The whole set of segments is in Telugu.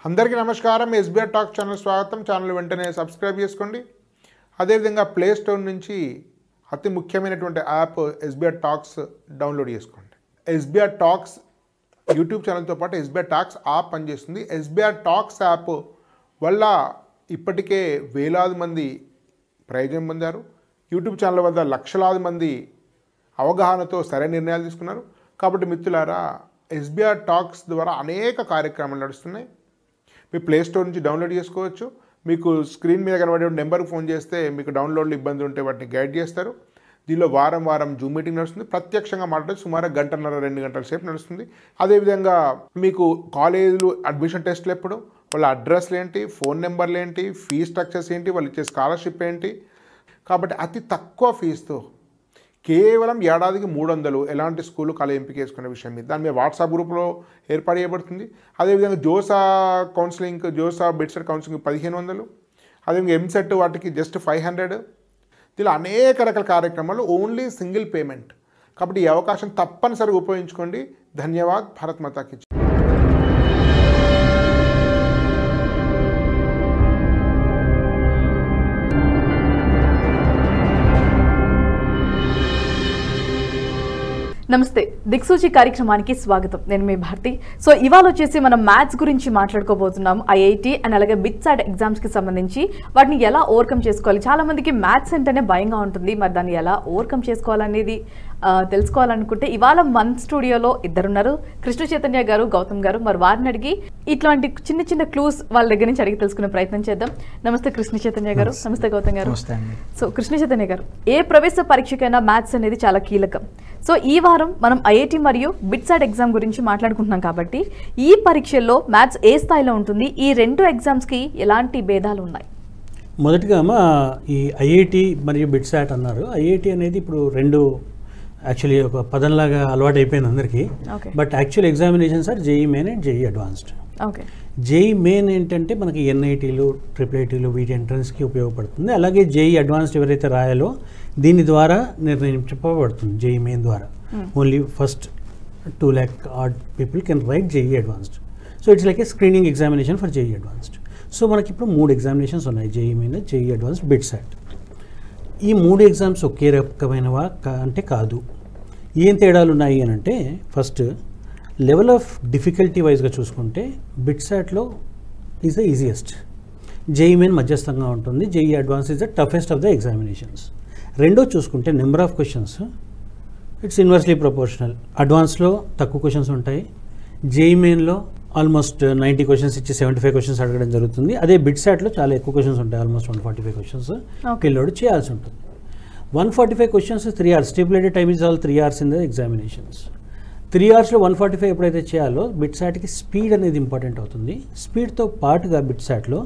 అందరికీ నమస్కారం ఎస్బీఆర్ టాక్ ఛానల్ స్వాగతం ఛానల్ వెంటనే సబ్స్క్రైబ్ చేసుకోండి అదేవిధంగా ప్లే స్టోర్ నుంచి అతి ముఖ్యమైనటువంటి యాప్ ఎస్బీఆర్ టాక్స్ డౌన్లోడ్ చేసుకోండి ఎస్బీఆర్ టాక్స్ యూట్యూబ్ ఛానల్తో పాటు ఎస్బీఆర్ టాక్స్ యాప్ పనిచేస్తుంది ఎస్బీఆర్ టాక్స్ యాప్ వల్ల ఇప్పటికే వేలాది మంది ప్రయోజనం పొందారు యూట్యూబ్ ఛానల్ వద్ద లక్షలాది మంది అవగాహనతో సరైన నిర్ణయాలు తీసుకున్నారు కాబట్టి మిత్రులారా ఎస్బీఆర్ టాక్స్ ద్వారా అనేక కార్యక్రమాలు నడుస్తున్నాయి మీ ప్లే స్టోర్ నుంచి డౌన్లోడ్ చేసుకోవచ్చు మీకు స్క్రీన్ మీద కనబడే నెంబర్కి ఫోన్ చేస్తే మీకు డౌన్లోడ్లో ఇబ్బంది ఉంటే వాటిని గైడ్ చేస్తారు దీనిలో వారం వారం జూమ్ మీటింగ్ నడుస్తుంది ప్రత్యక్షంగా మాట్లాడి సుమారు గంటన్నర రెండు గంటల సేపు నడుస్తుంది అదేవిధంగా మీకు కాలేజీలు అడ్మిషన్ టెస్ట్లు ఎప్పుడు వాళ్ళ అడ్రస్లు ఏంటి ఫోన్ నెంబర్లు ఏంటి ఫీ స్ట్రక్చర్స్ ఏంటి వాళ్ళు ఇచ్చే స్కాలర్షిప్ ఏంటి కాబట్టి అతి తక్కువ ఫీజుతో కేవలం ఏడాదికి మూడు వందలు ఎలాంటి స్కూల్ కాలేజ్ ఎంపిక చేసుకునే విషయం మీద దాని మీద వాట్సాప్ గ్రూప్లో ఏర్పాటు చేయబడుతుంది అదేవిధంగా జోసా కౌన్సిలింగ్ జోసా బెడ్సెట్ కౌన్సిలింగ్ పదిహేను వందలు అదేవిధంగా ఎంసెట్ వాటికి జస్ట్ ఫైవ్ హండ్రెడ్ ఇలా అనేక రకాల కార్యక్రమాలు ఓన్లీ సింగిల్ పేమెంట్ కాబట్టి ఈ అవకాశం తప్పనిసరిగా ఉపయోగించుకోండి ధన్యవాద్ భారత్ మాతాకి జై. నమస్తే దిక్సూచి కార్యక్రమానికి స్వాగతం నేను మీ భారతి సో ఇవాళ వచ్చేసి మనం మ్యాథ్స్ గురించి మాట్లాడుకోబోతున్నాం ఐఐటి అండ్ అలాగే బిట్ సైడ్ ఎగ్జామ్స్ కి సంబంధించి వాటిని ఎలా ఓవర్కమ్ చేసుకోవాలి చాలా మందికి మ్యాథ్స్ అంటేనే భయంగా ఉంటుంది మరి దాన్ని ఎలా ఓవర్కమ్ చేసుకోవాలనేది ఆ, తెలుసుకోవాలనుకుంటే ఇవాళ మన స్టూడియోలో ఇద్దరున్నారు కృష్ణ చైతన్య గారు గౌతమ్ గారు మరి వారిని అడిగి ఇట్లాంటి చిన్న చిన్న క్లూస్ వాళ్ళ దగ్గర నుంచి అడిగి తెలుసుకునే ప్రయత్నం చేద్దాం నమస్తే కృష్ణ చైతన్య గారు నమస్తే గౌతమ్ గారు నమస్తే అండి సో కృష్ణ చైతన్య గారు ఏ ప్రవేశ పరీక్షకైనా మ్యాథ్స్ అనేది చాలా కీలకం సో ఈ వారం మనం ఐఐటి మరియు బిట్సాడ్ ఎగ్జామ్ గురించి మాట్లాడుకుంటున్నాం కాబట్టి ఈ పరీక్షల్లో మ్యాథ్స్ ఏ స్థాయిలో ఉంటుంది ఈ రెండు ఎగ్జామ్స్కి ఎలాంటి భేదాలు ఉన్నాయి మొదటిగా అమ్మ ఈ ఐఐటి మరియు బిట్సాట్ అన్నారు ఐఐటి అనేది ఇప్పుడు రెండు యాక్చువల్లీ ఒక పదంలాగా అలవాటు అయిపోయింది అందరికీ okay but actual examinations are JEE main and JEE advanced okay JEE main ఏంటంటే మనకి ఎన్ఐటీలు ట్రిపుల్ ఐటీలు వీటి ఎంట్రన్స్కి ఉపయోగపడుతుంది అలాగే జేఈ అడ్వాన్స్డ్ ఎవరైతే రాయాలో దీని ద్వారా నిర్ణయించబడుతుంది జేఈ మెయిన్ ద్వారా only first two lakh odd people can write JEE advanced so it's like a screening examination for JEE advanced so మనకి ఇప్పుడు మూడు ఎగ్జామినేషన్స్ ఉన్నాయి JEE main JEE advanced BITSAT ఈ మూడు ఎగ్జామ్స్ ఒకే రకమైనవా కా- అంటే కాదు ఏం తేడాలు ఉన్నాయి అని అంటే ఫస్ట్ లెవెల్ ఆఫ్ డిఫికల్టీ వైజ్గా చూసుకుంటే బిట్సాట్లో is the easiest JEE main మధ్యస్థంగా ఉంటుంది JEE advance is the toughest of the examinations రెండో చూసుకుంటే number of questions it's inversely proportional అడ్వాన్స్లో తక్కువ క్వశ్చన్స్ ఉంటాయి జేఈ మెయిన్లో ఆల్మోస్ట్ నైంటీ క్వశ్చన్స్ ఇచ్చి సెవెంటీ ఫైవ్ క్వశ్చన్స్ అడగడం జరుగుతుంది అదే బిట్ సాట్లో చాలా ఎక్కువ క్వశ్చన్స్ ఉంటాయి almost one forty five questions Okay. పిల్లోడు చేయాల్సి ఉంటుంది one forty five questions three hours stipulated time is all three hours in the examinations three అవర్స్లో వన్ ఫార్టీ ఫైవ్ ఎప్పుడైతే చేయాలో బిట్ సాట్కి స్పీడ్ అనేది ఇంపార్టెంట్ అవుతుంది స్పీడ్తో పాటుగా బిట్ సాట్లో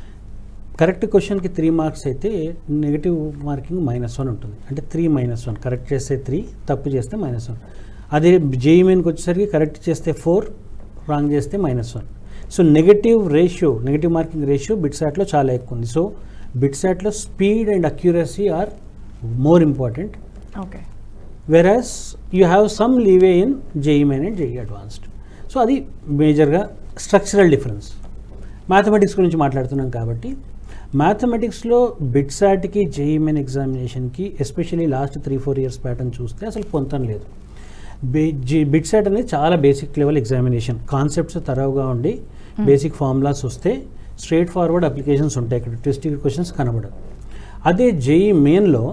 కరెక్ట్ క్వశ్చన్కి త్రీ మార్క్స్ అయితే నెగిటివ్ మార్కింగ్ మైనస్ వన్ ఉంటుంది అంటే త్రీ మైనస్ వన్ కరెక్ట్ చేస్తే త్రీ తప్పు చేస్తే మైనస్ వన్ అదే జేఈ మెయిన్కి వచ్చేసరికి కరెక్ట్ చేస్తే ఫోర్ రాంగ్ చేస్తే minus one so negative ratio negative marking ratio బిట్సాట్లో చాలా ఎక్కువ ఉంది సో బిట్సాట్లో speed and accuracy are more important okay whereas you have some leeway in JEE main and JEE advanced so అది మేజర్గా స్ట్రక్చరల్ డిఫరెన్స్ మ్యాథమెటిక్స్ గురించి మాట్లాడుతున్నాం కాబట్టి మ్యాథమెటిక్స్లో బిట్సాట్కి జేఈ మెయిన్ ఎగ్జామినేషన్కి especially last three four years pattern చూస్తే అసలు పొంతం లేదు బే జీ బిట్సాట్ అనేది చాలా బేసిక్ లెవెల్ ఎగ్జామినేషన్ కాన్సెప్ట్స్ తరవుగా ఉండి బేసిక్ ఫార్ములాస్ వస్తే స్ట్రైట్ ఫార్వర్డ్ అప్లికేషన్స్ ఉంటాయి ఇక్కడ ట్విస్టింగ్ క్వశ్చన్స్ కనబడవు అదే జేఈ మెయిన్లో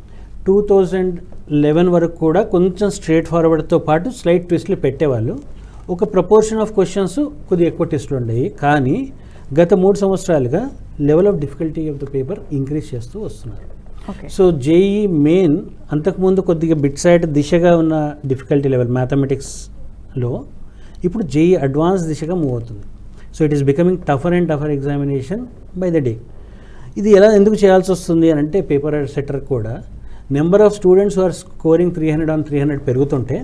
టూ థౌజండ్ లెవెన్ వరకు కూడా కొంచెం స్ట్రేట్ ఫార్వర్డ్తో పాటు స్లైట్ ట్విస్ట్లు పెట్టేవాళ్ళు ఒక ప్రపోర్షన్ ఆఫ్ క్వశ్చన్స్ కొద్దిగా ఎక్కువ టెస్ట్లు ఉండేవి కానీ గత మూడు సంవత్సరాలుగా level of difficulty of the paper increase చేస్తూ వస్తున్నారు ఓకే సో జేఈ మెయిన్ అంతకుముందు కొద్దిగా బిట్ సైడ్ దిశగా ఉన్న డిఫికల్టీ లెవెల్ మ్యాథమెటిక్స్లో ఇప్పుడు జేఈ అడ్వాన్స్ దిశగా మూవ్ అవుతుంది so it is becoming tougher and tougher examination by the day ఇది ఎలా ఎందుకు చేయాల్సి వస్తుంది అని అంటే పేపర్ సెటర్ కూడా number of students are scoring three hundred on three hundred పెరుగుతుంటే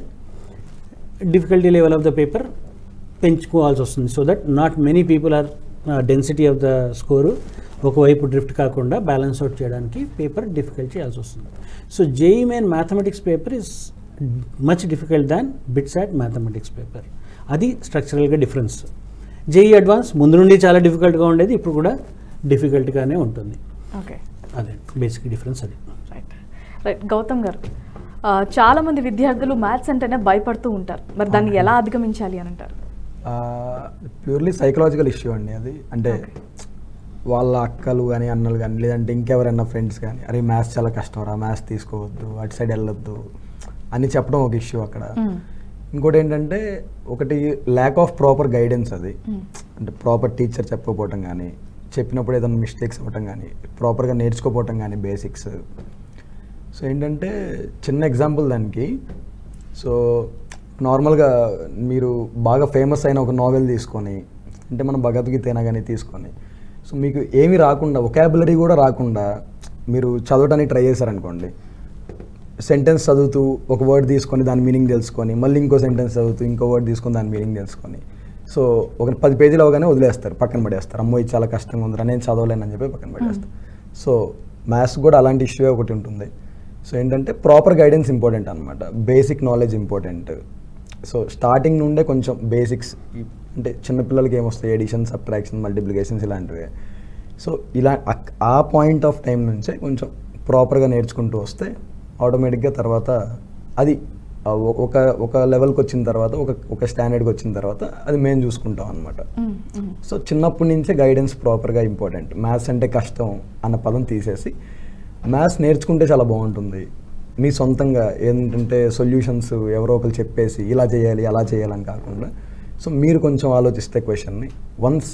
difficulty level of the paper పెంచుకోవాల్సి వస్తుంది so that not many people are density of the score ఒకవైపు డ్రిఫ్ట్ కాకుండా బ్యాలెన్స్ అవుట్ చేయడానికి పేపర్ డిఫికల్ట్ చేయాల్సి వస్తుంది so JEE main mathematics paper is much difficult than BITS at mathematics paper అది స్ట్రక్చరల్గా డిఫరెన్స్ జేఈ అడ్వాన్స్ ముందు నుండి చాలా డిఫికల్ట్గా ఉండేది ఇప్పుడు కూడా డిఫికల్ట్గానే ఉంటుంది ఓకే అదే బేసిక్ డిఫరెన్స్ అది రైట్ రైట్ గౌతమ్ గారు ఆ, చాలా మంది విద్యార్థులు మ్యాథ్స్ అంటేనే భయపడుతూ ఉంటారు మరి దాన్ని ఎలా అధిగమించాలి అని అంటారు ప్యూర్లీ సైకలాజికల్ ఇష్యూ అండి అది అంటే Okay. వాళ్ళ అక్కలు కానీ అన్నలు కానీ లేదంటే ఇంకెవరైనా ఫ్రెండ్స్ కానీ అరే మ్యాథ్స్ చాలా కష్టం రా మ్యాథ్స్ తీసుకోవద్దు అటు సైడ్ వెళ్ళొద్దు అని చెప్పడం ఒక ఇష్యూ అక్కడ మ్మ్. ఇంకోటి ఏంటంటే ఒకటి ల్యాక్ ఆఫ్ ప్రాపర్ గైడెన్స్ అది మ్మ్. అంటే ప్రాపర్ టీచర్ చెప్పకపోవటం కానీ చెప్పినప్పుడు ఏదైనా మిస్టేక్స్ అవ్వటం కానీ ప్రాపర్గా నేర్చుకోపోవటం కానీ బేసిక్స్ సో ఏంటంటే చిన్న ఎగ్జాంపుల్ దానికి సో నార్మల్గా మీరు బాగా ఫేమస్ అయిన ఒక నావెల్ తీసుకొని అంటే మనం భగవద్గీత అయినా కానీ తీసుకొని సో మీకు ఏమీ రాకుండా ఒకాబులరీ కూడా రాకుండా మీరు చదవటానికి ట్రై చేశారనుకోండి సెంటెన్స్ చదువుతూ ఒక వర్డ్ తీసుకొని దాని మీనింగ్ తెలుసుకొని మళ్ళీ ఇంకో సెంటెన్స్ చదువుతూ ఇంకో వర్డ్ తీసుకొని దాని మీనింగ్ తెలుసుకొని సో ఒక పది పేజీలు అవగానే వదిలేస్తారు పక్కన పడేస్తారు అమ్మో ఇది చాలా కష్టంగా ఉందిరా నేను చదవలేనని చెప్పి పక్కన పడేస్తారు సో మ్యాథ్స్ కూడా అలాంటి ఇష్యూ ఒకటి ఉంటుంది సో ఏంటంటే ప్రాపర్ గైడెన్స్ ఇంపార్టెంట్ అనమాట basic knowledge important so starting నుండే కొంచెం బేసిక్స్ అంటే చిన్నపిల్లలకి ఏమొస్తాయి ఎడిషన్ సబ్ట్రాక్షన్ మల్టిప్లికేషన్స్ ఇలాంటివి సో ఇలా అక్- ఆ పాయింట్ ఆఫ్ టైం నుంచే కొంచెం ప్రాపర్గా నేర్చుకుంటూ వస్తే ఆటోమేటిక్గా తర్వాత అది ఆ ఒ- ఒక ఒక లెవెల్కి వచ్చిన తర్వాత ఒక ఒక స్టాండర్డ్కి వచ్చిన తర్వాత అది మేము చూసుకుంటాం అనమాట మ్మ్. మ్మ్. సో చిన్నప్పటి నుంచే గైడెన్స్ ప్రాపర్గా ఇంపార్టెంట్ మ్యాథ్స్ అంటే కష్టం అన్న పదం తీసేసి మ్యాథ్స్ నేర్చుకుంటే చాలా బాగుంటుంది మీ సొంతంగా ఏంటంటే సొల్యూషన్స్ ఎవరో ఒకరు చెప్పేసి ఇలా చేయాలి అలా చేయాలని కాకుండా సో మీరు కొంచెం ఆలోచిస్తే క్వశ్చన్ని వన్స్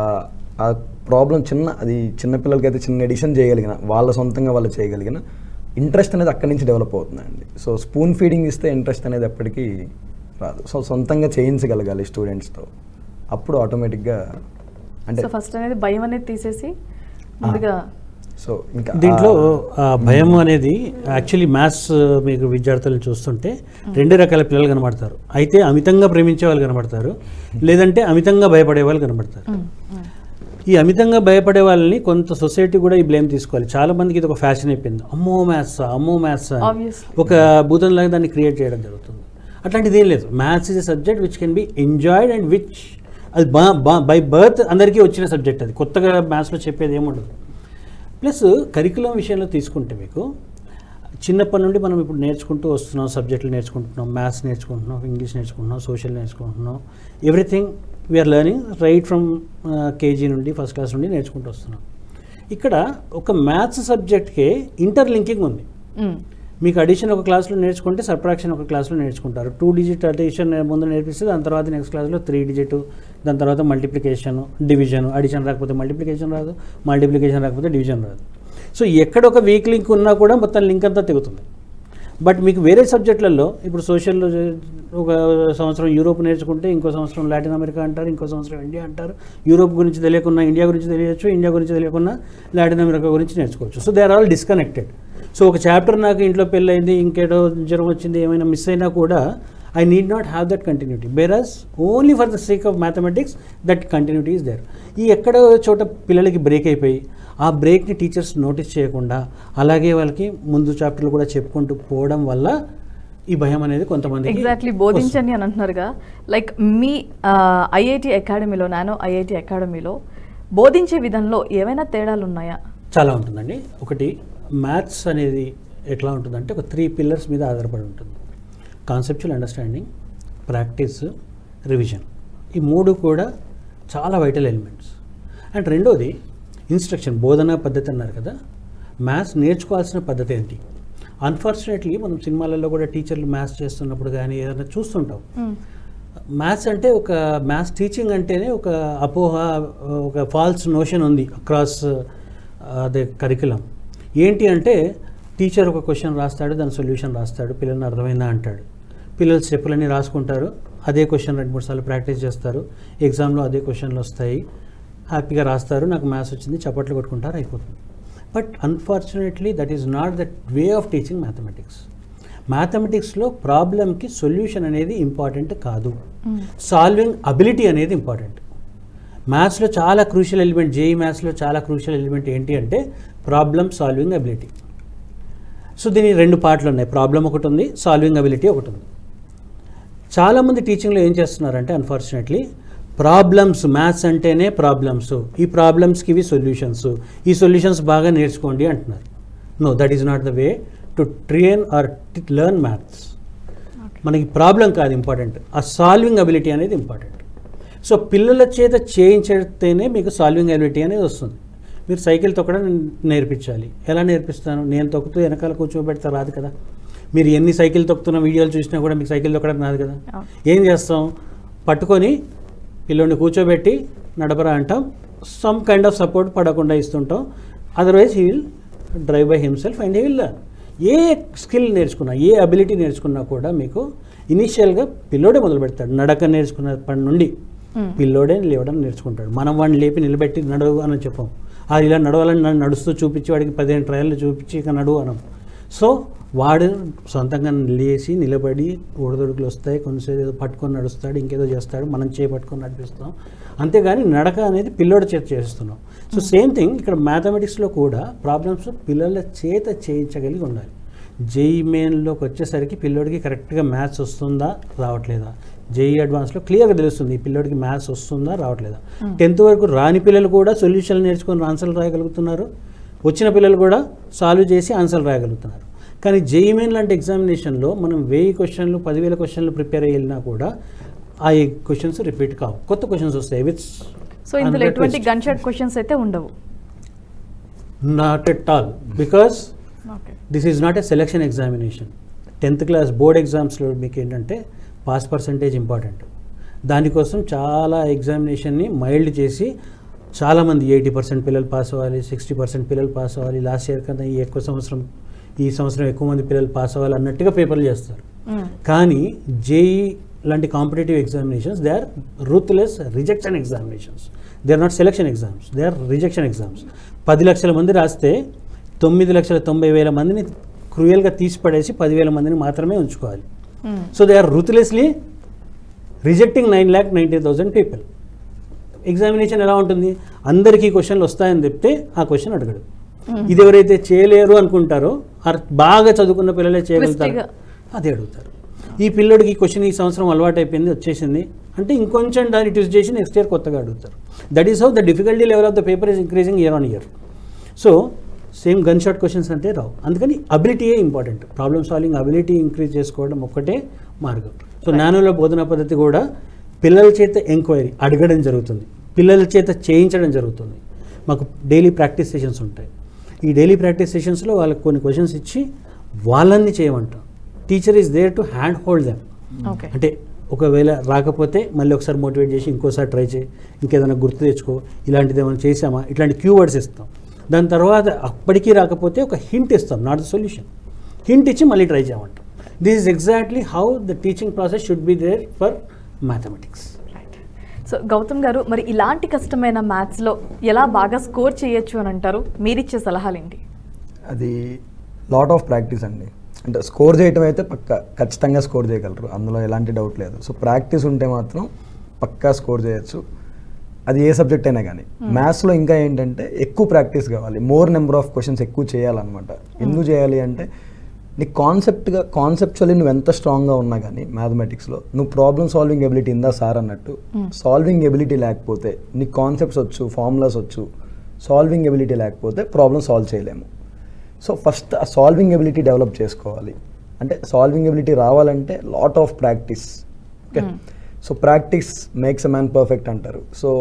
ఆ ప్రాబ్లం చిన్న అది చిన్నపిల్లలకైతే చిన్న ఎడిషన్ చేయగలిగిన వాళ్ళ సొంతంగా వాళ్ళు చేయగలిగిన ఇంట్రెస్ట్ అనేది అక్కడి నుంచి డెవలప్ అవుతుందండి సో స్పూన్ ఫీడింగ్ ఇస్తే ఇంట్రెస్ట్ అనేది ఎప్పటికీ రాదు సో సొంతంగా చేయించగలగాలి స్టూడెంట్స్తో అప్పుడు ఆటోమేటిక్గా అంటే సో ఫస్ట్ అనేది భయం అనేది తీసేసి ముందుగా సో ఇంకా దీంట్లో ఆ భయం అనేది యాక్చువల్లీ మ్యాథ్స్ మీకు విద్యార్థులను చూస్తుంటే రెండు రకాల పిల్లలు కనబడతారు అయితే అమితంగా ప్రేమించే వాళ్ళు కనబడతారు లేదంటే అమితంగా భయపడే వాళ్ళు కనబడతారు మ్మ్. మ్మ్. ఈ అమితంగా భయపడే వాళ్ళని కొంత సొసైటీ కూడా ఈ బ్లేమ్ తీసుకోవాలి చాలా మందికి ఇది ఒక ఫ్యాషన్ అయిపోయింది అమ్మో మ్యాథ్స్ అమ్మో మ్యాథ్స్ Obviously. ఒక భూతంలాగా దాన్ని క్రియేట్ చేయడం జరుగుతుంది అట్లాంటిది ఏం లేదు maths is a subject which can be enjoyed and which అది బై బర్త్ అందరికీ వచ్చిన సబ్జెక్ట్ అది కొత్తగా మ్యాథ్స్లో చెప్పేది ఏముండదు ప్లస్ కరికులం విషయంలో తీసుకుంటే మీకు చిన్నప్పటి నుండి మనం ఇప్పుడు నేర్చుకుంటూ వస్తున్నాం సబ్జెక్టులు నేర్చుకుంటున్నాం మ్యాథ్స్ నేర్చుకుంటున్నాం ఇంగ్లీష్ నేర్చుకుంటున్నాం సోషల్ నేర్చుకుంటున్నాం everything we're learning right from KG నుండి ఫస్ట్ క్లాస్ నుండి నేర్చుకుంటూ వస్తున్నాం ఇక్కడ ఒక మ్యాథ్స్ సబ్జెక్ట్కే ఇంటర్లింకింగ్ ఉంది మ్మ్. మీకు అడిషన్ ఒక క్లాస్లో నేర్చుకుంటే సబ్ట్రాక్షన్ ఒక క్లాస్లో నేర్చుకుంటారు టూ డిజిట్ అడిషన్ ముందు నేర్పిస్తే దాని తర్వాత నెక్స్ట్ క్లాస్లో త్రీ డిజిట్ దాని తర్వాత మల్టిప్లికేషన్ డివిజన్ అడిషన్ రాకపోతే మల్టిప్లికేషన్ రాదు మల్టిప్లికేషన్ రాకపోతే డివిజన్ రాదు సో ఎక్కడ ఒక వీక్ లింక్ ఉన్నా కూడా మొత్తం లింక్ అంతా తెగుతుంది బట్ మీకు వేరే సబ్జెక్టులలో ఇప్పుడు సోషల్లో ఒక సంవత్సరం యూరోప్ నేర్చుకుంటే ఇంకో సంవత్సరం లాటిన్ అమెరికా అంటారు ఇంకో సంవత్సరం ఇండియా అంటారు యూరోప్ గురించి తెలియకున్నా ఇండియా గురించి తెలియచ్చు ఇండియా గురించి తెలియకున్నా లాటిన్ అమెరికా గురించి నేర్చుకోవచ్చు so they are all disconnected so ఒక చాప్టర్ నాకు ఇంట్లో పెళ్ళైంది ఇంకేటో జ్వరం వచ్చింది ఏమైనా మిస్ అయినా కూడా I need not have that continuity whereas only for the sake of mathematics that continuity is there ఈ ఎక్కడో చోట పిల్లలకి బ్రేక్ అయిపోయి ఆ బ్రేక్ని టీచర్స్ నోటీస్ చేయకుండా అలాగే వాళ్ళకి ముందు చాప్టర్లు కూడా చెప్పుకుంటూ పోవడం వల్ల ఈ భయం అనేది కొంతమంది ఎగ్జాక్ట్లీ బోధించండి అని అంటున్నారుగా లైక్ మీ ఐఐటి అకాడమీలో నానో ఐఐటి అకాడమీలో బోధించే విధంలో ఏమైనా తేడాలు ఉన్నాయా చాలా ఉంటుందండి ఒకటి మ్యాథ్స్ అనేది ఎట్లా ఉంటుందంటే ఒక త్రీ పిల్లర్స్ మీద ఆధారపడి ఉంటుంది కాన్సెప్చువల్ అండర్స్టాండింగ్ ప్రాక్టీస్ రివిజన్ ఈ మూడు కూడా చాలా వైటల్ ఎలిమెంట్స్ అండ్ రెండోది ఇన్స్ట్రక్షన్ బోధనా పద్ధతి అన్నారు కదా మ్యాథ్స్ నేర్చుకోవాల్సిన పద్ధతి ఏంటి అన్ఫార్చునేట్లీ మనం సినిమాలలో కూడా టీచర్లు మ్యాథ్స్ చేస్తున్నప్పుడు కానీ ఏదైనా చూస్తుంటాం మ్మ్. మ్యాథ్స్ అంటే ఒక మ్యాథ్స్ టీచింగ్ అంటేనే ఒక అపోహ ఒక ఫాల్స్ నోషన్ ఉంది అక్రాస్ అదే కరికులం ఏంటి అంటే టీచర్ ఒక క్వశ్చన్ రాస్తాడు దాని సొల్యూషన్ రాస్తాడు పిల్లల్ని అర్థమైందా అంటాడు పిల్లలు స్టెప్పులన్నీ రాసుకుంటారు అదే క్వశ్చన్ రెండు మూడు సార్లు ప్రాక్టీస్ చేస్తారు ఎగ్జామ్లో అదే క్వశ్చన్లు వస్తాయి హ్యాపీగా రాస్తారు నాకు మ్యాథ్స్ వచ్చింది చప్పట్లు కొట్టుకుంటారు అయిపోతుంది but unfortunately that is not that way of teaching mathematics మ్యాథమెటిక్స్లో ప్రాబ్లమ్కి సొల్యూషన్ అనేది ఇంపార్టెంట్ కాదు మ్మ్. సాల్వింగ్ అబిలిటీ అనేది ఇంపార్టెంట్ మ్యాథ్స్లో చాలా క్రూషియల్ ఎలిమెంట్ జేఈ మ్యాథ్స్లో చాలా క్రూషియల్ ఎలిమెంట్ ఏంటి అంటే ప్రాబ్లమ్ సాల్వింగ్ అబిలిటీ సో దీని రెండు పార్ట్లు ఉన్నాయి ప్రాబ్లం ఒకటి ఉంది సాల్వింగ్ అబిలిటీ ఒకటి ఉంది చాలామంది టీచింగ్లో ఏం చేస్తున్నారంటే అన్ఫార్చునేట్లీ ప్రాబ్లమ్స్ మ్యాథ్స్ అంటేనే ప్రాబ్లమ్స్ ఈ ప్రాబ్లమ్స్కి ఇవి సొల్యూషన్స్ ఈ సొల్యూషన్స్ బాగా నేర్చుకోండి అంటున్నారు no that is not the way to train or learn maths మనకి ప్రాబ్లం కాదు ఇంపార్టెంట్ ఆ సాల్వింగ్ అబిలిటీ అనేది ఇంపార్టెంట్ సో పిల్లల చేత చేయించితేనే మీకు సాల్వింగ్ అబిలిటీ అనేది వస్తుంది మీరు సైకిల్ తొక్కడం నేర్పించాలి ఎలా నేర్పిస్తాను నేను తొక్కుతూ వెనకాల కూర్చోబెడితే రాదు కదా మీరు ఎన్ని సైకిల్ తొక్కుతున్న వీడియోలు చూసినా కూడా మీకు సైకిల్ తొక్కడం రాదు కదా అవును. ఏం చేస్తాం పట్టుకొని పిల్లోని కూర్చోబెట్టి నడపరా అంటాం సమ్ కైండ్ ఆఫ్ సపోర్ట్ పడకుండా ఇస్తుంటాం otherwise he will drive by himself and he will learn ఏ స్కిల్ నేర్చుకున్నా ఏ అబిలిటీ నేర్చుకున్నా కూడా మీకు ఇనీషియల్గా పిల్లోడే మొదలు పెడతాడు నడక నేర్చుకున్నప్పటి నుండి Hmm. పిల్లోడే లేవడం నేర్చుకుంటాడు మనం వాడిని లేపి నిలబెట్టి నడువు అని చెప్పాం అది ఇలా నడవాలని నన్ను నడుస్తూ చూపించి వాడికి పదిహేను ట్రయల్ చూపించి ఇక నడువు అనం సో వాడు సొంతంగా లేచి నిలబడి ఒడిదొడుకులు వస్తాయి కొంచెంసేపు ఏదో పట్టుకొని నడుస్తాడు ఇంకేదో చేస్తాడు మనం చేయి పట్టుకొని నడిపిస్తాం అంతేగాని నడక అనేది పిల్లోడి చేత చేస్తున్నాం సో సేమ్ థింగ్ ఇక్కడ మ్యాథమెటిక్స్లో కూడా ప్రాబ్లమ్స్ పిల్లల చేత చేయించగలిగి ఉండాలి జేఈ మెయిన్లోకి వచ్చేసరికి పిల్లోడికి కరెక్ట్గా మ్యాథ్స్ వస్తుందా రావట్లేదా జేఈ అడ్వాన్స్లో క్లియర్గా తెలుస్తుంది ఈ పిల్లోడికి మ్యాథ్స్ వస్తుందా రావట్లేదా టెన్త్ వరకు రాని పిల్లలు కూడా సొల్యూషన్లు నేర్చుకొని ఆన్సర్లు రాయగలుగుతున్నారు వచ్చిన పిల్లలు కూడా సాల్వ్ చేసి ఆన్సర్లు రాయగలుగుతున్నారు కానీ జేఈ మెయిన్ లాంటి ఎగ్జామినేషన్లో మనం వెయ్యి క్వశ్చన్లు పదివేల క్వశ్చన్లు ప్రిపేర్ అయ్యినా కూడా ఆ క్వశ్చన్స్ రిపీట్ కావు కొత్త క్వశ్చన్స్ వస్తాయి విత్ సో ఇందులో ఎటువంటి గన్ షాట్ క్వశ్చన్స్ అయితే ఉండవు not at all because okay this is not a selection examination tenth class board ఎగ్జామ్స్లో మీకు ఏంటంటే పాస్ పర్సంటేజ్ ఇంపార్టెంట్ దానికోసం చాలా ఎగ్జామినేషన్ని మైల్డ్ చేసి చాలామంది ఎయిటీ పర్సెంట్ పిల్లలు పాస్ అవ్వాలి సిక్స్టీ పర్సెంట్ పిల్లలు పాస్ అవ్వాలి లాస్ట్ ఇయర్ కన్నా ఈ ఎక్కువ సంవత్సరం ఈ సంవత్సరం ఎక్కువ మంది పిల్లలు పాస్ అవ్వాలి అన్నట్టుగా పేపర్లు చేస్తారు కానీ జేఈ లాంటి competitive examinations they are ruthless rejection examinations they are not selection exams they are rejection exams పది లక్షల మంది రాస్తే తొమ్మిది లక్షల తొంభై వేల మందిని క్రూయల్గా తీసి పడేసి పదివేల మందిని మాత్రమే ఉంచుకోవాలి so they are ruthlessly rejecting nine lakh ninety thousand people examination ఎలా ఉంటుంది అందరికీ క్వశ్చన్లు వస్తాయని చెప్తే ఆ క్వశ్చన్ అడగడు ఇది ఎవరైతే చేయలేరు అనుకుంటారో ఆర్ బాగా చదువుకున్న పిల్లలే చేయగలుగుతారు Twisty-గా. అదే అడుగుతారు ఈ పిల్లడికి ఈ క్వశ్చన్ ఈ సంవత్సరం అలవాటు అయిపోయింది వచ్చేసింది అంటే ఇంకొంచెం దాన్ని ట్విస్ట్ చేసి నెక్స్ట్ ఇయర్ కొత్తగా అడుగుతారు that is how the difficulty level of the paper is increasing year on year so same gun shot questions అంటే రావు అందుకని అబిలిటీయే important problem solving ability increase చేసుకోవడం ఒక్కటే మార్గం సో నానుల బోధనా పద్ధతి కూడా పిల్లల చేత ఎంక్వైరీ అడగడం జరుగుతుంది పిల్లల చేత చేయించడం జరుగుతుంది మాకు డైలీ ప్రాక్టీస్ సెషన్స్ ఉంటాయి ఈ డైలీ ప్రాక్టీస్ సెషన్స్లో వాళ్ళకి కొన్ని క్వశ్చన్స్ ఇచ్చి వాళ్ళని చేయమంటాం teacher is there to hand hold them okay అంటే ఒకవేళ రాకపోతే మళ్ళీ ఒకసారి మోటివేట్ చేసి ఇంకోసారి ట్రై చేయి ఇంకేదైనా గుర్తు తెచ్చుకో ఇలాంటిది ఏమైనా చేసామా ఇట్లాంటి క్యూ వర్డ్స్ ఇస్తాం దాని తర్వాత అప్పటికీ రాకపోతే ఒక హింట్ ఇస్తాం నాట్ ద సొల్యూషన్ హింట్ ఇచ్చి మళ్ళీ ట్రై చేయమంటాం this is exactly how the teaching process should be there for mathematics right so Gautam garu మరి ఇలాంటి కష్టమైన మ్యాథ్స్లో ఎలా బాగా స్కోర్ చేయొచ్చు అని అంటారు మీరిచ్చే సలహాలు ఏంటి అది లాట్ ఆఫ్ ప్రాక్టీస్ అండి అంటే స్కోర్ చేయటం అయితే పక్క ఖచ్చితంగా స్కోర్ చేయగలరు అందులో ఎలాంటి డౌట్ లేదు సో ప్రాక్టీస్ ఉంటే మాత్రం పక్కా స్కోర్ చేయొచ్చు అది ఏ సబ్జెక్ట్ అయినా కానీ మ్యాథ్స్లో ఇంకా ఏంటంటే ఎక్కువ ప్రాక్టీస్ కావాలి మోర్ నెంబర్ ఆఫ్ క్వశ్చన్స్ ఎక్కువ చేయాలన్నమాట ఎందుకు చేయాలి అంటే నీకు కాన్సెప్ట్గా కాన్సెప్చువల్లీ నువ్వు ఎంత స్ట్రాంగ్గా ఉన్నా కానీ మ్యాథమెటిక్స్లో నువ్వు ప్రాబ్లమ్ సాల్వింగ్ ఎబిలిటీ ఇందా సార్ అన్నట్టు సాల్వింగ్ ఎబిలిటీ లేకపోతే నీకు కాన్సెప్ట్స్ వచ్చు ఫార్ములాస్ వచ్చు సాల్వింగ్ ఎబిలిటీ లేకపోతే ప్రాబ్లమ్ సాల్వ్ చేయలేము సో ఫస్ట్ ఆ సాల్వింగ్ ఎబిలిటీ డెవలప్ చేసుకోవాలి అంటే సాల్వింగ్ ఎబిలిటీ రావాలంటే lot of practice okay so practice makes a man perfect అంటారు so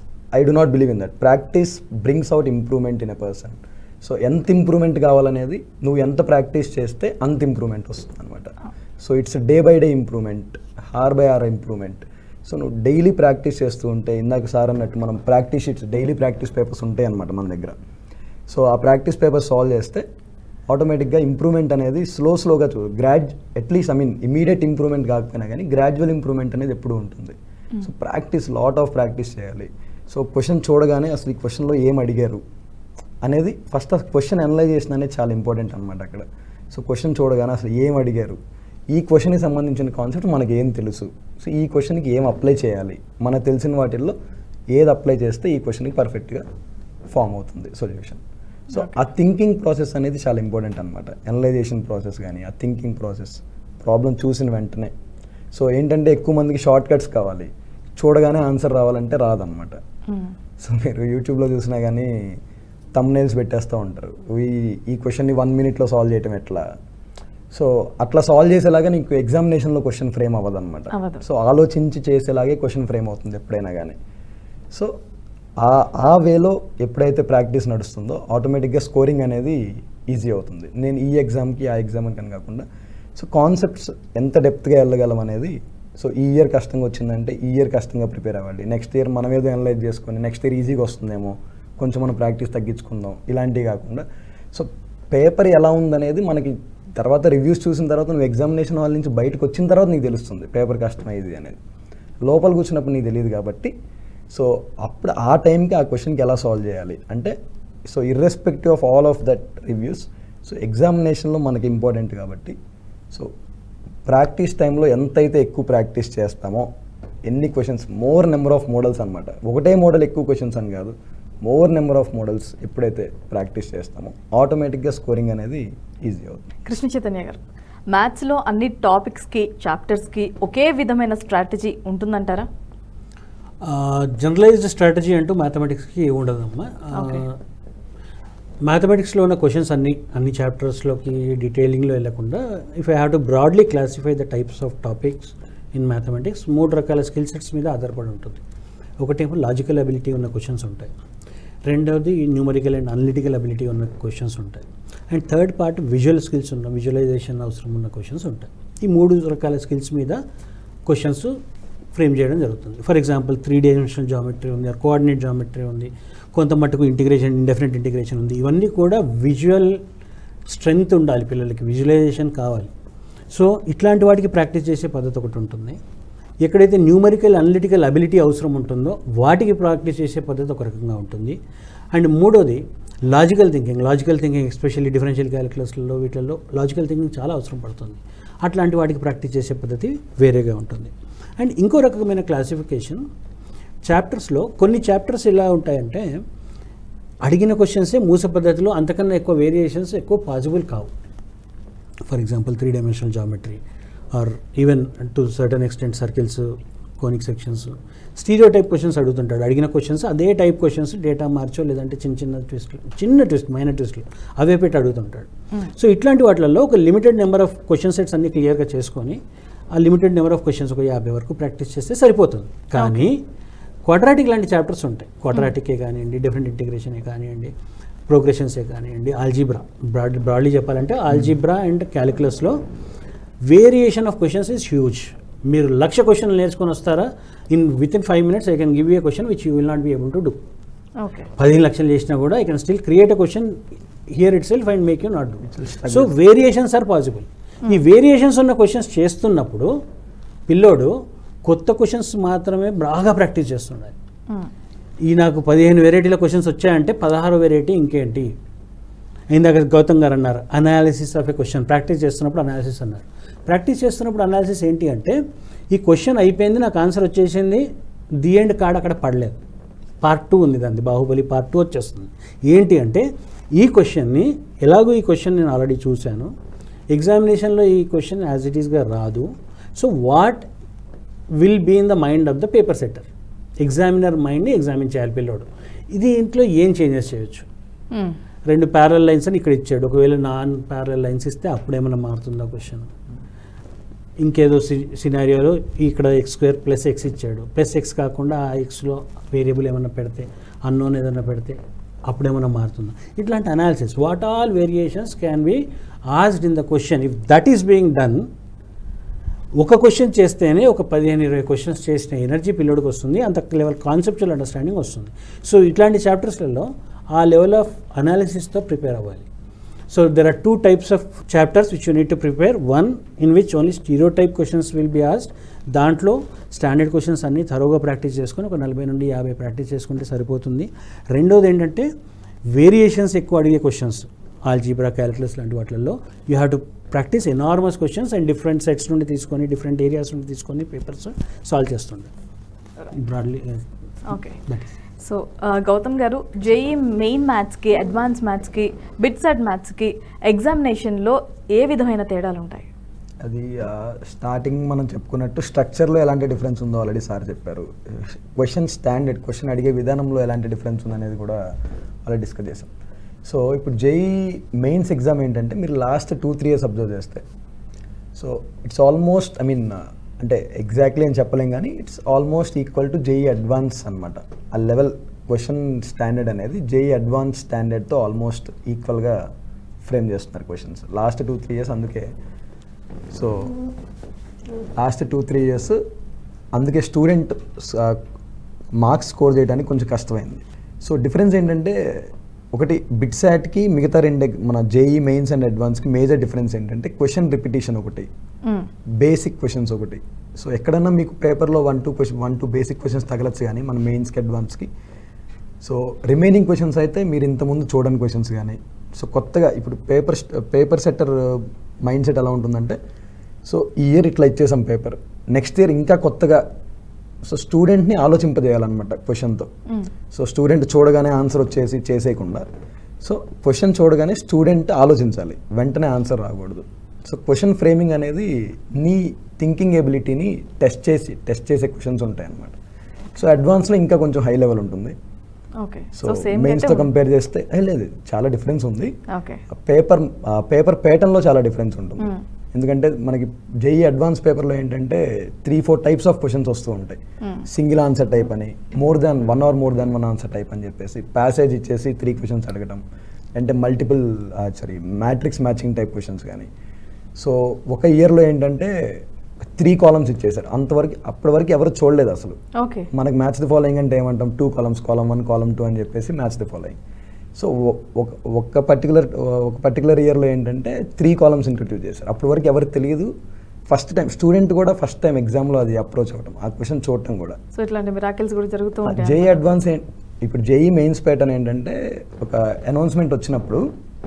I do not believe in that practice brings out improvement in a person so ఎంత ఇంప్రూవ్మెంట్ కావాలనేది నువ్వు ఎంత ప్రాక్టీస్ చేస్తే అంత ఇంప్రూవ్మెంట్ వస్తుంది అనమాట so it's day by day improvement hour by hour improvement so నువ్వు డైలీ ప్రాక్టీస్ చేస్తూ ఉంటే ఇందాక సార్ అన్నట్టు మనం practice sheets daily practice papers ఉంటాయి అనమాట మన దగ్గర సో ఆ ప్రాక్టీస్ పేపర్ సాల్వ్ చేస్తే ఆటోమేటిక్గా ఇంప్రూవ్మెంట్ అనేది స్లో స్లోగా చూ grad at least I mean immediate improvement కాకపోయినా కానీ గ్రాడ్యువల్ ఇంప్రూవ్మెంట్ అనేది ఎప్పుడూ ఉంటుంది so practice lot of practice చేయాలి సో క్వశ్చన్ చూడగానే అసలు ఈ క్వశ్చన్లో ఏం అడిగారు అనేది ఫస్ట్ ఆ క్వశ్చన్ అనలైజేషన్ అనేది చాలా ఇంపార్టెంట్ అనమాట అక్కడ సో క్వశ్చన్ చూడగానే అసలు ఏం అడిగారు ఈ క్వశ్చన్కి సంబంధించిన కాన్సెప్ట్ మనకి ఏం తెలుసు సో ఈ క్వశ్చన్కి ఏం అప్లై చేయాలి మనకు తెలిసిన వాటిల్లో ఏది అప్లై చేస్తే ఈ క్వశ్చన్కి పర్ఫెక్ట్గా ఫామ్ అవుతుంది సొల్యూషన్ సో ఆ థింకింగ్ ప్రాసెస్ అనేది చాలా ఇంపార్టెంట్ అనమాట అనలైజేషన్ ప్రాసెస్ కానీ ఆ థింకింగ్ ప్రాసెస్ ప్రాబ్లం చూసిన వెంటనే సో ఏంటంటే ఎక్కువ మందికి షార్ట్ కట్స్ కావాలి చూడగానే ఆన్సర్ రావాలంటే రాదనమాట సో మీరు యూట్యూబ్లో చూసినా కానీ తమ్నేల్స్ పెట్టేస్తూ ఉంటారు ఈ ఈ క్వశ్చన్ని వన్ మినిట్లో సాల్వ్ చేయటం ఎట్లా సో అట్లా సాల్వ్ చేసేలాగా నీకు ఎగ్జామినేషన్లో క్వశ్చన్ ఫ్రేమ్ అవ్వదు అనమాట అవ్వదు. సో ఆలోచించి చేసేలాగే క్వశ్చన్ ఫ్రేమ్ అవుతుంది ఎప్పుడైనా కానీ సో ఆ ఆ వేలో ఎప్పుడైతే ప్రాక్టీస్ నడుస్తుందో ఆటోమేటిక్గా స్కోరింగ్ అనేది ఈజీ అవుతుంది నేను ఈ ఎగ్జామ్కి ఆ ఎగ్జామ్ అని కాకుండా సో కాన్సెప్ట్స్ ఎంత డెప్త్గా వెళ్ళగలం అనేది సో ఈ ఇయర్ కష్టంగా వచ్చిందంటే ఈ ఇయర్ కష్టంగా ప్రిపేర్ అవ్వాలి నెక్స్ట్ ఇయర్ మనం ఏదో అనలైజ్ చేసుకొని నెక్స్ట్ ఇయర్ ఈజీగా వస్తుందేమో కొంచెం మనం ప్రాక్టీస్ తగ్గించుకుందాం ఇలాంటివి కాకుండా సో పేపర్ ఎలా ఉందనేది మనకి తర్వాత రివ్యూస్ చూసిన తర్వాత నువ్వు ఎగ్జామినేషన్ హాల్ నుంచి బయటకు వచ్చిన తర్వాత నీకు తెలుస్తుంది పేపర్ కష్టమైంది అనేది లోపల కూర్చున్నప్పుడు నీకు తెలియదు కాబట్టి సో అప్పుడు ఆ టైంకి ఆ క్వశ్చన్కి ఎలా సాల్వ్ చేయాలి అంటే so irrespective of all of that reviews so ఎగ్జామినేషన్లో మనకి ఇంపార్టెంట్ కాబట్టి సో ప్రాక్టీస్ టైంలో ఎంతైతే ఎక్కువ ప్రాక్టీస్ చేస్తామో ఎన్ని questions more number of models అనమాట ఒకటే మోడల్ ఎక్కువ క్వశ్చన్స్ అని కాదు మోర్ నెంబర్ ఆఫ్ మోడల్స్ ఎప్పుడైతే ప్రాక్టీస్ చేస్తామో ఆటోమేటిక్గా స్కోరింగ్ అనేది ఈజీ అవుతుంది కృష్ణ చైతన్య గారు మ్యాథ్స్లో అన్ని టాపిక్స్కి చాప్టర్స్కి ఒకే విధమైన స్ట్రాటజీ ఉంటుందంటారా జనరలైజ్డ్ స్ట్రాటజీ అంటూ మ్యాథమెటిక్స్కి ఉండదమ్మా Okay. మ్యాథమెటిక్స్లో ఉన్న క్వశ్చన్స్ అన్ని అన్ని చాప్టర్స్లోకి డీటెయిలింగ్లో వెళ్ళకుండా if I have to broadly classify the types of topics in mathematics మూడు రకాల స్కిల్ సెట్స్ మీద ఆధారపడి ఉంటుంది ఒకటేమో లాజికల్ అబిలిటీ ఉన్న క్వశ్చన్స్ ఉంటాయి రెండవది న్యూమరికల్ అండ్ అనలిటికల్ అబిలిటీ ఉన్న క్వశ్చన్స్ ఉంటాయి and third part visual skills ఉన్న విజువలైజేషన్ అవసరం ఉన్న క్వశ్చన్స్ ఉంటాయి ఈ మూడు రకాల స్కిల్స్ మీద క్వశ్చన్స్ ఫ్రేమ్ చేయడం జరుగుతుంది for example three dimensional geometry ఉంది కోఆర్డినేట్ జామెట్రీ ఉంది కొంత మట్టుకు ఇంటిగ్రేషన్ ఇండెఫినెట్ ఇంటిగ్రేషన్ ఉంది ఇవన్నీ కూడా విజువల్ స్ట్రెంగ్త్ ఉండాలి పిల్లలకి విజువలైజేషన్ కావాలి సో ఇట్లాంటి వాటికి ప్రాక్టీస్ చేసే పద్ధతి ఒకటి ఉంటుంది ఎక్కడైతే న్యూమరికల్ అనలిటికల్ అబిలిటీ అవసరం ఉంటుందో వాటికి ప్రాక్టీస్ చేసే పద్ధతి ఒక రకంగా ఉంటుంది అండ్ మూడోది logical thinking logical thinking especially differential క్యాలిక్యులస్లలో వీటిల్లో లాజికల్ థింకింగ్ చాలా అవసరం పడుతుంది అట్లాంటి వాటికి ప్రాక్టీస్ చేసే పద్ధతి వేరేగా ఉంటుంది అండ్ ఇంకో రకమైన క్లాసిఫికేషన్ చాప్టర్స్లో కొన్ని చాప్టర్స్ ఎలా ఉంటాయంటే అడిగిన క్వశ్చన్సే మూస పద్ధతిలో అంతకన్నా ఎక్కువ వేరియేషన్స్ ఎక్కువ పాసిబుల్ కావు for example three dimensional geometry or even to certain extent circles conic sections stereotype questions అడుగుతుంటాడు అడిగిన క్వశ్చన్స్ అదే టైప్ క్వశ్చన్స్ డేటా మార్చో లేదంటే చిన్న చిన్న ట్విస్ట్లు చిన్న ట్విస్ట్ మైనర్ ట్విస్ట్లు అవే పెట్టి అడుగుతుంటాడు సో ఇట్లాంటి వాటిల్లో ఒక limited number of question sets అన్ని క్లియర్గా చేసుకొని ఆ లిమిటెడ్ నెంబర్ ఆఫ్ క్వశ్చన్స్ ఒక యాభై వరకు ప్రాక్టీస్ చేస్తే సరిపోతుంది కానీ క్వాడ్రాటిక్ లాంటి చాప్టర్స్ ఉంటాయి క్వాడ్రాటికే కానివ్వండి డిఫరెంట్ ఇంటిగ్రేషనే కానివ్వండి ప్రోగ్రెషన్సే కానివ్వండి ఆల్జీబ్రా బ్రాడ్ బ్రాడ్లీ చెప్పాలంటే ఆల్జీబ్రా అండ్ క్యాలిక్యులస్లో variation of questions is huge మీరు లక్ష క్వశ్చన్లు నేర్చుకొని వస్తారా in within five minutes I can give you question which you will not be able to do okay పదిహేను లక్షలు చేసినా కూడా I can still create a question here itself and make you not do so variations are possible ఈ వేరియేషన్స్ ఉన్న క్వశ్చన్స్ చేస్తున్నప్పుడు పిల్లోడు కొత్త క్వశ్చన్స్ మాత్రమే బాగా ప్రాక్టీస్ చేస్తున్నాడు ఈ నాకు పదిహేను వెరైటీల క్వశ్చన్స్ వచ్చాయంటే పదహారు వెరైటీ ఇంకేంటి ఇందాక గౌతమ్ గారు అన్నారు analysis of a question practice చేస్తున్నప్పుడు అనాలిసిస్ అన్నారు ప్రాక్టీస్ చేస్తున్నప్పుడు అనాలిసిస్ ఏంటి అంటే ఈ క్వశ్చన్ అయిపోయింది నాకు ఆన్సర్ వచ్చేసింది ది ఎండ్ కార్డ్ అక్కడ పడలేదు పార్ట్ టూ ఉంది దాన్ని బాహుబలి పార్ట్ టూ వచ్చేస్తుంది ఏంటి అంటే ఈ క్వశ్చన్ని ఎలాగో ఈ క్వశ్చన్ నేను ఆల్రెడీ చూశాను ఎగ్జామినేషన్లో ఈ క్వశ్చన్ యాజ్ ఇట్ ఈస్గా రాదు so what will be in the mind of the paper setter examiner మైండ్ని ఎగ్జామిన్ చేయాలి పిల్లోడు ఇది ఇంట్లో ఏం చేంజెస్ చేయొచ్చు రెండు ప్యారల్ లైన్స్ అని ఇక్కడ ఇచ్చాడు ఒకవేళ నాన్ ప్యారల్ లైన్స్ ఇస్తే అప్పుడేమైనా మారుతుందా క్వశ్చన్ ఇంకేదో సినారియోలో ఇక్కడ ఎక్స్ స్క్వేర్ ప్లస్ ఎక్స్ ఇచ్చాడు ప్లస్ ఎక్స్ కాకుండా ఆ ఎక్స్లో వేరియబుల్ ఏమైనా పెడితే అన్నోన్ ఏదైనా పెడితే అప్పుడేమైనా మారుతుందా ఇట్లాంటి analysis what all variations can be asked in the question if that is being done ఒక క్వశ్చన్ చేస్తేనే ఒక పదిహేను ఇరవై క్వశ్చన్స్ చేసిన ఎనర్జీ పిల్లోడికి వస్తుంది అంత లెవెల్ కాన్సెప్చువల్ అండర్స్టాండింగ్ వస్తుంది సో ఇట్లాంటి చాప్టర్స్లలో ఆ లెవెల్ ఆఫ్ అనాలిసిస్తో ప్రిపేర్ అవ్వాలి so there are two types of chapters which you need to prepare one in which only stereotype questions will be asked దాంట్లో స్టాండర్డ్ క్వశ్చన్స్ అన్ని తరువుగా ప్రాక్టీస్ చేసుకొని ఒక నలభై నుండి యాభై ప్రాక్టీస్ చేసుకుంటే సరిపోతుంది రెండోది ఏంటంటే వేరియేషన్స్ ఎక్కువ అడిగే క్వశ్చన్స్ ఆల్జీబ్రా క్యాలిక్యులస్ లాంటి వాటిల్లో you have to practice enormous questions and different sets నుండి తీసుకొని డిఫరెంట్ ఏరియాస్ నుండి తీసుకొని పేపర్స్ సాల్వ్ చేస్తుండే broadly okay that is so Gautam garu JEE main మ్యాథ్స్కి అడ్వాన్స్ మ్యాథ్స్కి బిట్స్ అండ్ మ్యాథ్స్కి ఎగ్జామినేషన్లో ఏ విధమైన తేడాలు ఉంటాయి అది స్టార్టింగ్ మనం చెప్పుకున్నట్టు స్ట్రక్చర్లో ఎలాంటి డిఫరెన్స్ ఉందో ఆల్రెడీ సార్ చెప్పారు క్వశ్చన్ స్టాండర్డ్ క్వశ్చన్ అడిగే విధానంలో ఎలాంటి డిఫరెన్స్ ఉందనేది కూడా ఆల్రెడీ డిస్కస్ చేసాం సో ఇప్పుడు జేఈ మెయిన్స్ ఎగ్జామ్ ఏంటంటే మీరు last two three years observe చేస్తే so it's almost I mean అంటే ఎగ్జాక్ట్లీ అని చెప్పలేం కానీ it's almost equal to JEE advance అనమాట ఆ లెవెల్ క్వశ్చన్ స్టాండర్డ్ అనేది జేఈ అడ్వాన్స్ స్టాండర్డ్తో ఆల్మోస్ట్ ఈక్వల్గా ఫ్రేమ్ చేస్తున్నారు questions last two three years అందుకే so last two three years అందుకే స్టూడెంట్ మార్క్స్ స్కోర్ చేయడానికి కొంచెం కష్టమైంది సో డిఫరెన్స్ ఏంటంటే ఒకటి బిట్సాట్కి మిగతా రెండు ఎగ్- మన జేఈ మెయిన్స్ అండ్ అడ్వాన్స్కి మేజర్ డిఫరెన్స్ ఏంటంటే క్వశ్చన్ రిపిటేషన్ ఒకటి మ్మ్. బేసిక్ క్వశ్చన్స్ ఒకటి సో ఎక్కడన్నా మీకు పేపర్లో one two question one two basic questions తగలచ్చు కానీ మన మెయిన్స్కి అడ్వాన్స్కి సో రిమైనింగ్ క్వశ్చన్స్ అయితే మీరు ఇంతకుముందు చూడని క్వశ్చన్స్ కానీ సో కొత్తగా ఇప్పుడు paper paper setter mindset ఎలా ఉంటుందంటే సో ఈ ఇయర్ ఇట్లా ఇచ్చేసాం పేపర్ నెక్స్ట్ ఇయర్ ఇంకా కొత్తగా సో స్టూడెంట్ని ఆలోచింపజేయాలన్నమాట క్వశ్చన్తో మ్మ్. సో స్టూడెంట్ చూడగానే ఆన్సర్ వచ్చేసి చేసేయకుండా సో క్వశ్చన్ చూడగానే స్టూడెంట్ ఆలోచించాలి వెంటనే ఆన్సర్ రాకూడదు సో క్వశ్చన్ ఫ్రేమింగ్ అనేది నీ థింకింగ్ ఎబిలిటీని టెస్ట్ చేసి టెస్ట్ చేసే క్వశ్చన్స్ ఉంటాయి అన్నమాట సో అడ్వాన్స్లో ఇంకా కొంచెం హై లెవెల్ ఉంటుంది ఓకే సో సో సేమ్ మెయిన్స్తో కంపేర్ చేస్తే ఏ, లేదు చాలా డిఫరెన్స్ ఉంది ఓకే పేపర్ పేపర్ ప్యాటర్న్లో చాలా డిఫరెన్స్ ఉంటుంది మ్మ్. ఎందుకంటే మనకి జేఈ అడ్వాన్స్ పేపర్లో ఏంటంటే three four types of questions వస్తూ ఉంటాయి మ్మ్. సింగిల్ ఆన్సర్ టైప్ అని more than one or more than one answer type అని చెప్పేసి ప్యాసేజ్ ఇచ్చేసి త్రీ క్వశ్చన్స్ అడగడం అంటే multiple sorry matrix matching type questions కానీ సో ఒక ఇయర్లో ఏంటంటే త్రీ కాలమ్స్ ఇచ్చేసారు అంతవరకు అప్పటి వరకు ఎవరు చూడలేదు అసలు ఓకే మనకి మ్యాచ్ ది ఫాలోయింగ్ అంటే ఏమంటాం two columns column one column two అని చెప్పేసి మ్యాచ్ ది ఫాలోయింగ్ సో ఒక ఒక పర్టికులర్ ఒక పర్టికులర్ ఇయర్లో ఏంటంటే త్రీ కాలమ్స్ ఇంట్రడ్యూస్ చేశారు అప్పటి వరకు ఎవరికి తెలియదు ఫస్ట్ టైం స్టూడెంట్ కూడా ఫస్ట్ టైం ఎగ్జామ్లో అది అప్రోచ్ అవ్వడం ఆ క్వశ్చన్ చూడటం కూడా సో ఇట్లాంటి మిరాకిల్స్ కూడా జరుగుతూ ఉంటాయి జేఈ అడ్వాన్స్ ఏ- ఇప్పుడు జేఈ మెయిన్స్ ప్యాటర్న్ ఏంటంటే ఒక అనౌన్స్మెంట్ వచ్చినప్పుడు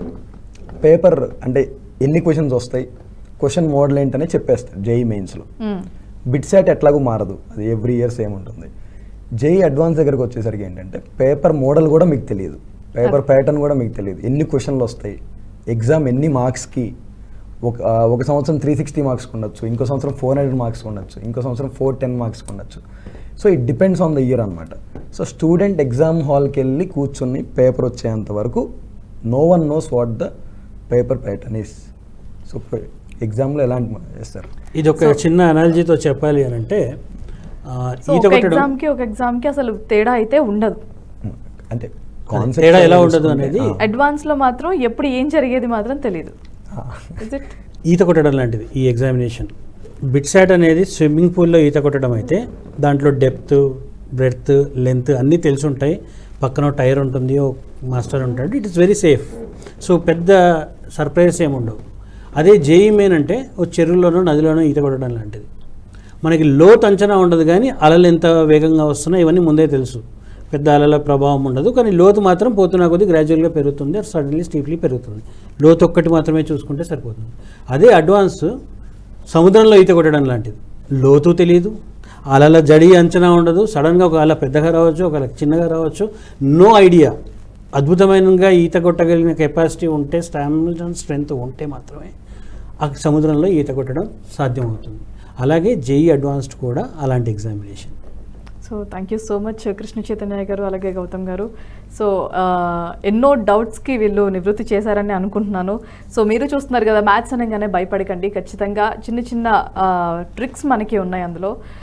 పేపర్ అంటే ఎన్ని క్వశ్చన్స్ వస్తాయి క్వశ్చన్ మోడల్ ఏంటనే చెప్పేస్తారు జేఈ మెయిన్స్లో మ్మ్. బిట్సాట్ ఎట్లాగూ మారదు అది ఎవ్రీ ఇయర్ సేమ్ ఉంటుంది జేఈ అడ్వాన్స్ దగ్గరకు వచ్చేసరికి ఏంటంటే పేపర్ మోడల్ కూడా మీకు తెలియదు పేపర్ ప్యాటర్న్ కూడా మీకు తెలియదు ఎన్ని క్వశ్చన్లు వస్తాయి ఎగ్జామ్ ఎన్ని మార్క్స్కి ఒక ఆ, ఒక సంవత్సరం త్రీ సిక్స్టీ మార్క్స్ ఉండొచ్చు ఇంకో సంవత్సరం ఫోర్ హండ్రెడ్ మార్క్స్ ఉండొచ్చు ఇంకో సంవత్సరం ఫోర్ టెన్ మార్క్స్ ఉండొచ్చు so it depends on the year అనమాట సో స్టూడెంట్ ఎగ్జామ్ హాల్కి వెళ్ళి కూర్చొని పేపర్ వచ్చేంత వరకు no one knows what the paper pattern is so ఎగ్జామ్లో ఎలాంటి చేస్తారు ఇది ఒక చిన్న అనాలజీతో చెప్పాలి అని అంటే ఆ, సో ఈత ఒక కొట్టడం ఎగ్జామ్ కి ఒక ఎగ్జామ్ కి అసలు తేడా అయితే ఉండదు అంటే తేడా కాన్సెప్ట్ ఎలా ఉండదు అనేది అడ్వాన్స్ లో మాత్రం ఎప్పుడు ఏం జరిగేది మాత్రం తెలియదు ఇస్ ఇట్ ఈత కొట్టడం లాంటిది ఈ ఎగ్జామినేషన్ బిట్సాట్ అనేది స్విమ్మింగ్ పూల్లో ఈత కొట్టడం అయితే దాంట్లో డెప్త్ బ్రెడ్త్ లెంత్ అన్నీ తెలిసి ఉంటాయి పక్కన ఓ టైర్ ఉంటుంది ఓ మాస్టర్ ఉంటాడు it is very safe so పెద్ద సర్ప్రైజెస్ ఏమి ఉండవు అదే జేఈ మెయిన్ అంటే ఓ చెరువులోనో నదిలోనో ఈత కొట్టడం లాంటిది మనకి లోతు అంచనా ఉండదు కానీ అలలు ఎంత వేగంగా వస్తున్నాయి ఇవన్నీ ముందే తెలుసు పెద్ద అలల ప్రభావం ఉండదు కానీ లోతు మాత్రం పోతున్న కొద్దీ గ్రాడ్యువల్గా పెరుగుతుంది సడన్లీ స్టీప్లీ పెరుగుతుంది లోతు ఒక్కటి మాత్రమే చూసుకుంటే సరిపోతుంది అదే అడ్వాన్స్ సముద్రంలో ఈత కొట్టడం లాంటిది లోతు తెలియదు అలల జడి అంచనా ఉండదు సడన్గా ఒక అల పెద్దగా రావచ్చు ఒక అల చిన్నగా రావచ్చు నో ఐడియా అద్భుతమైనగా ఈత కొట్టగలిగిన కెపాసిటీ ఉంటే స్టామినా స్ట్రెంగ్త్ ఉంటే మాత్రమే ఆ సముద్రంలో ఈత కొట్టడం సాధ్యమవుతుంది అలాగే జేఈ అడ్వాన్స్డ్ కూడా అలాంటి examination so thank you so much Krishna Chaitanya garu అలాగే గౌతమ్ గారు సో ఆ, ఎన్నో డౌట్స్కి వీళ్ళు నివృత్తి చేశారని అనుకుంటున్నాను సో మీరు చూస్తున్నారు కదా మ్యాథ్స్ అనగానే భయపడకండి ఖచ్చితంగా చిన్న చిన్న ట్రిక్స్ మనకి ఉన్నాయి అందులో